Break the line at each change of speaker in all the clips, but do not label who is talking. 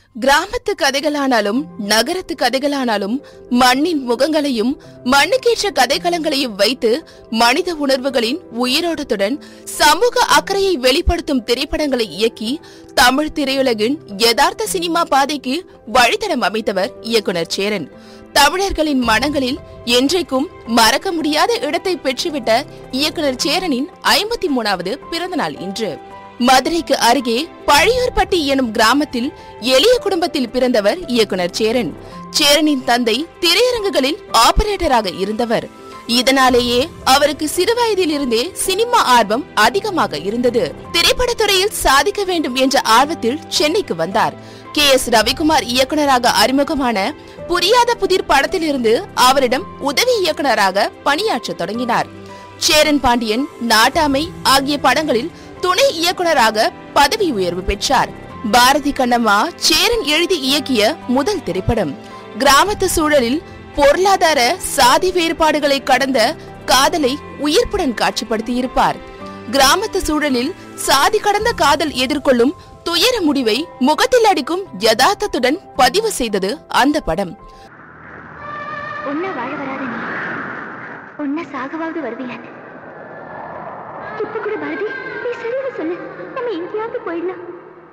கிராமத்து கதைகளானாலும் நகரத்து கதைகளானாலும் மண்ணின் முகங்களையும் மண்ணுக்கேற்ற கதைக்களங்களையும் வைத்து மனித உணர்வுகளின் உயிரோட்டத்துடன் சமூக அக்கறையை வெளிப்படுத்தும் திரைப்படங்களை இயக்கி தமிழ் திரையுலகின் யதார்த்த சினிமா பாதைக்கு வழித்தடம் அமைத்தவர் இயக்குனர் சேரன் தமிழர்களின் மனங்களில் என்றைக்கும் மறக்க முடியாத இடத்தை பெற்றுவிட்ட இயக்குனர் சேரனின் ஐம்பத்தி மூணாவது பிறந்தநாள் இன்று மதுரைக்கு அருகே பழையூர்பட்டி எனும் கிராமத்தில் எளிய குடும்பத்தில் பிறந்தவர் இயக்குனர் சேரன் சேரனின் தந்தை திரையரங்குகளில் ஆபரேட்டராக இருந்தவர் இதனாலேயே அவருக்கு சிறுவயதில் இருந்தே சினிமா ஆர்வம் அதிகமாக இருந்தது திரைப்படத்துறையில் சாதிக்க வேண்டும் என்ற ஆர்வத்தில் சென்னைக்கு வந்தார் கே எஸ் ரவிக்குமார் இயக்குனராக அறிமுகமான புரியாத புதிர் படத்திலிருந்து அவரிடம் உதவி இயக்குனராக பணியாற்றத் தொடங்கினார் சேரன் பாண்டியன் நாட்டாமை ஆகிய படங்களில் துணை இயக்குனராக பதவி உயர்வு பெற்றார் பாரதி கண்ணம்மா சேரன் எழுதி இயக்கிய முதல் திரைப்படம் கிராமத்து சூழலில் பொருளாதார சாதி வேறுபாடுகளை கடந்த காதலை உயிர்ப்புடன் காட்சிப்படுத்தியிருப்பார் கிராமத்து சூழலில் சாதி கடந்த காதல் எதிர்கொள்ளும் துயர முடிவை முகத்தில் அடிக்கும் யதார்த்தத்துடன் பதிவு செய்தது அந்த படம்
உன்ன வாழ வராத நீ உன்ன சாகவாவது வருவியான்னு இப்ப கூட பாரதி நீ சரியா சொல்லு நம்ம எங்கேயாவது போயிடலாம்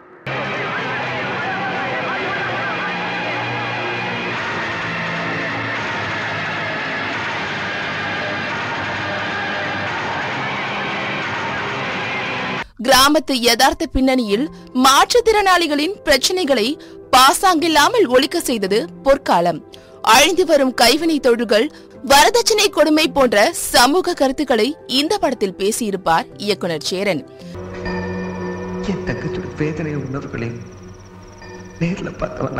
கிராமத்து யதார்த்த பின்னணியில் மாற்றுத்திறனாளிகளின் பிரச்சனைகளை பாசாங்கில்லாமல் ஒழிக்க செய்தது பொற்காலம் அழிந்து வரும் கைவினை தொழில்கள் வரதட்சணை கொடுமை போன்ற சமூக கருத்துக்களை இந்த படத்தில் பேசியிருப்பார் இயக்குனர் சேரன்
என் தங்கச்சியோட வேதனை உணர்வுகளையும் நேர்ல பார்த்தவனா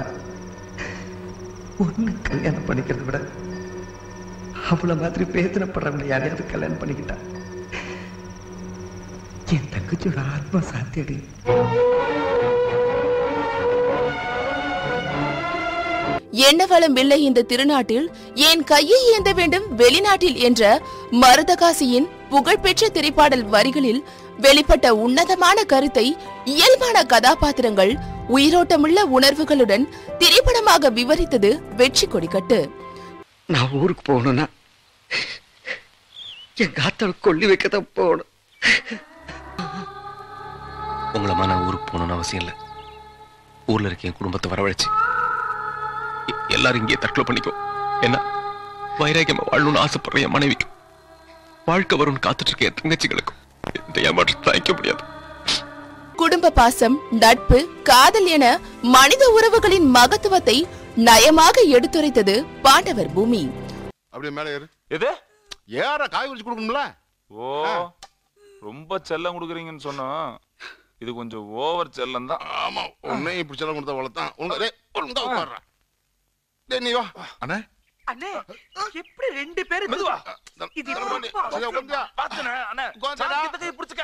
ஒண்ணு கல்யாணம் பண்ணிக்கிறத விட அவள மாதிரி வேதனைப்படுறவனை யாரையாவது கல்யாணம் பண்ணிக்கிட்டா என் தங்கச்சியோட ஆத்மா சாந்தி அடையும்
என்ன வளம் இல்லை இந்த திருநாட்டில் என் கையை ஏந்த வேண்டும் வெளிநாட்டில் என்ற மருதகாசியின் புகழ்பெற்ற திரைப்பாடல் வரிகளில் வெளிப்பட்ட உன்னதமான கருத்தை இயல்பான கதாபாத்திரங்கள் உயிரோட்டமுள்ள உணர்வுகளுடன் திரைப்படமாக விவரித்தது வெற்றி கொடிக்கட்டு
நான் ஊருக்கு போகணும்னா எங்க ஆத்தாவை கொல்லி வைக்கத்தான் போகணும்
உங்களை மாதிரி நான் ஊருக்கு போகணும்னு அவசியம் இல்லை ஊர்ல இருக்க என் குடும்பத்தை வரவழைச்சு எ- எல்லாரும் இங்கே தற்கொலை பண்ணிக்கோ என்ன வைராகியமா வாழணும்னு ஆசைப்படுற என் மனைவிக்கும் வாழ்க்கை வரும்னு காத்துட்டு இருக்க என் தங்கச்சிகளுக்கும் இந்த ஏமாற்றத்தை தாங்கிக்க முடியாது
குடும்ப பாசம் நட்பு காதல் என மனித உறவுகளின் மகத்துவத்தை நயமாக எடுத்துரைத்தது பாண்டவர் பூமி
அப்படியே மேலே ஏறு
எது
ஏற காய் உரிச்சு கொடுக்கணும்ல
ஓ ரொம்ப செல்லம் கொடுக்குறீங்கன்னு சொன்னோம் இது கொஞ்சம் ஓவர் செல்லம் தான்
ஆமா உன்னையும் இப்படி செல்லம் கொடுத்தா வளர்த்தான் உனக்கு டேய், ஒழுங்கா உட்கார்றா டேய் நீ வா அண்ணே
அண்ணே எப்படி ரெண்டு பேரும்
மெதுவா.
இது
தர மாட்டேன். சரியா உட்கார்ந்தியா?
பாத்துனே அண்ணே
உட்கார்ந்துடா.
சாமி, இந்த கையை பிடிச்சுக்க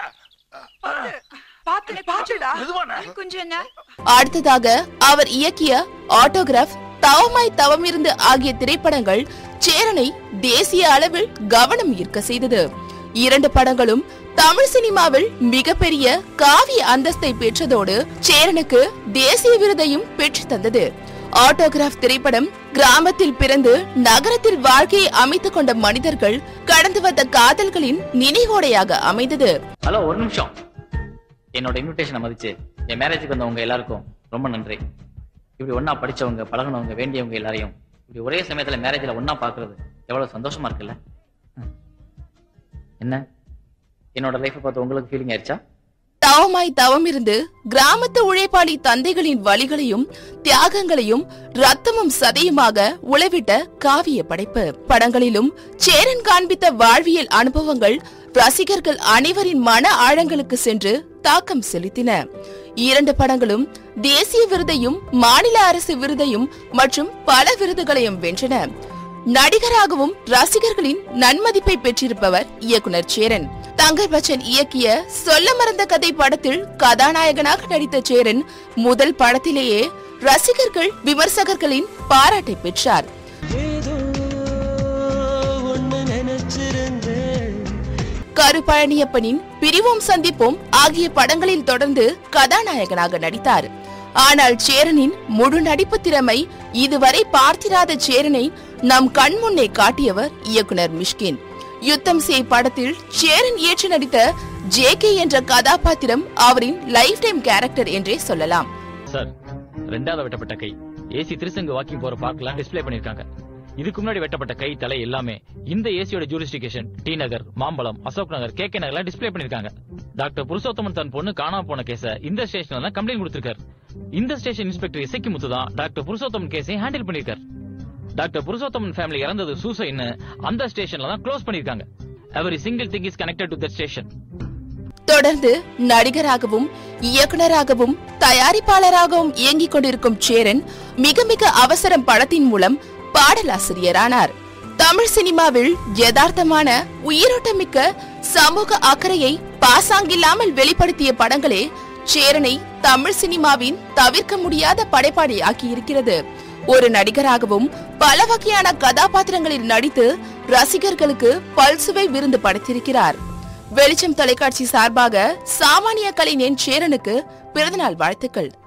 பாத்துனே பாத்துடா
மெதுவாண்ணே
கொஞ்சம்
அடுத்ததாக அவர் இயக்கிய ஆட்டோகிராஃப் தவமாய் தவமிருந்து ஆகிய திரைப்படங்கள் சேரனை தேசிய அளவில் கவனம் ஈர்க்க செய்தது இரண்டு படங்களும் தமிழ் சினிமாவில் மிகப்பெரிய காவிய அந்தஸ்தை பெற்றதோடு சேரனுக்கு தேசிய விருதையும் பெற்று தந்தது ஆட்டோகிராஃப் திரைப்படம் கிராமத்தில் பிறந்து நகரத்தில் வாழ்க்கையை அமைத்துக் கொண்ட மனிதர்கள் கடந்து வந்த காதல்களின் நினைவோடையாக அமைந்தது
ஹலோ ஒரு நிமிஷம் என்னோட இன்விடேஷனை மதிச்சு என் மேரேஜுக்கு வந்தவங்க எல்லாருக்கும் ரொம்ப நன்றி இப்படி ஒண்ணா படிச்சவங்க பழகுனவங்க வேண்டியவங்க எல்லாரையும் இப்படி ஒரே சமயத்துல மேரேஜ்ல ஒண்ணா பாக்குறது எவ்வளவு சந்தோஷமா இருக்குல்ல ம். என்ன என்னோட லைஃப்பை பார்த்து உங்களுக்கு ஃபீலிங் ஆயிடுச்சா
தவமாய் தவமிருந்து கிராமத்து உழைப்பாளி தந்தைகளின் வழிகளையும் தியாகங்களையும் ரத்தமும் சதையுமாக உழவிட்ட காவிய படைப்பு படங்களிலும் சேரன் காண்பித்த வாழ்வியல் அனுபவங்கள் ரசிகர்கள் அனைவரின் மன ஆழங்களுக்கு சென்று தாக்கம் செலுத்தின இரண்டு படங்களும் தேசிய விருதையும் மாநில அரசு விருதையும் மற்றும் பல விருதுகளையும் வென்றன நடிகராகவும் ரசிகர்களின் நன்மதிப்பை பெற்றிருப்பவர் இயக்குனர் சேரன் தங்கர் பச்சன் இயக்கிய சொல்ல மறந்த கதை படத்தில் கதாநாயகனாக நடித்த சேரன் முதல் படத்திலேயே ரசிகர்கள் விமர்சகர்களின் பாராட்டை பெற்றார் கருப்பழனியப்பனின் பிரிவோம் சந்திப்போம் ஆகிய படங்களில் தொடர்ந்து கதாநாயகனாக நடித்தார் ஆனால் சேரனின் முழு நடிப்பு திறமை இதுவரை பார்த்திராத சேரனை நம் கண்முன்னே காட்டியவர் இயக்குனர் மிஷ்கின் யுத்தம் செய் படத்தில் சேரன் ஏற்று நடித்த ஜே என்ற கதாபாத்திரம் அவரின் லைஃப் டைம் கேரக்டர் என்றே சொல்லலாம்
சார் ரெண்டாவது வெட்டப்பட்ட கை ஏசி திருசங்கு வாக்கிங் போற பார்க்கலாம் டிஸ்ப்ளே பண்ணிருக்காங்க இதுக்கு முன்னாடி வெட்டப்பட்ட கை தலை எல்லாமே இந்த ஏசியோட ஜூரிஸ்டிகேஷன் டி நகர் மாம்பலம் அசோக் நகர் கே கே நகர்ல டிஸ்ப்ளே பண்ணிருக்காங்க டாக்டர் புருஷோத்தமன் தன் பொண்ணு காணாம போன கேஸ இந்த ஸ்டேஷன்ல தான் கம்ப்ளைண்ட் கொடுத்திருக்காரு இந்த ஸ்டேஷன் இன்ஸ்பெக்டர் இசைக்கு முத்து தான் டாக்டர் புருஷோத்தமன் கேஸை ஹேண்டில் பண்ணிருக்காரு டாக்டர் புருஷோத்தமன் ஃபேமிலி இறந்தது சூசைன்னு அந்த ஸ்டேஷன்ல தான் க்ளோஸ் பண்ணிருக்காங்க every single thing is connected to the station
தொடர்ந்து நடிகராகவும் இயக்குனராகவும் தயாரிப்பாளராகவும் இயங்கிக் கொண்டிருக்கும் சேரன் மிக மிக அவசரம் படத்தின் மூலம் பாடலாசிரியரானார் தமிழ் சினிமாவில் யதார்த்தமான உயிரோட்டமிக்க சமூக அக்கறையை பாசாங்கில்லாமல் வெளிப்படுத்திய படங்களே சேரனை தமிழ் சினிமாவின் தவிர்க்க முடியாத படைப்பாளி ஆக்கியிருக்கிறது ஒரு நடிகராகவும் பல வகையான கதாபாத்திரங்களில் நடித்து ரசிகர்களுக்கு பல்சுவை விருந்து படைத்திருக்கிறார் வெளிச்சம் தொலைக்காட்சி சார்பாக சாமானிய கலைஞன் சேரனுக்கு பிறந்தநாள் வாழ்த்துக்கள்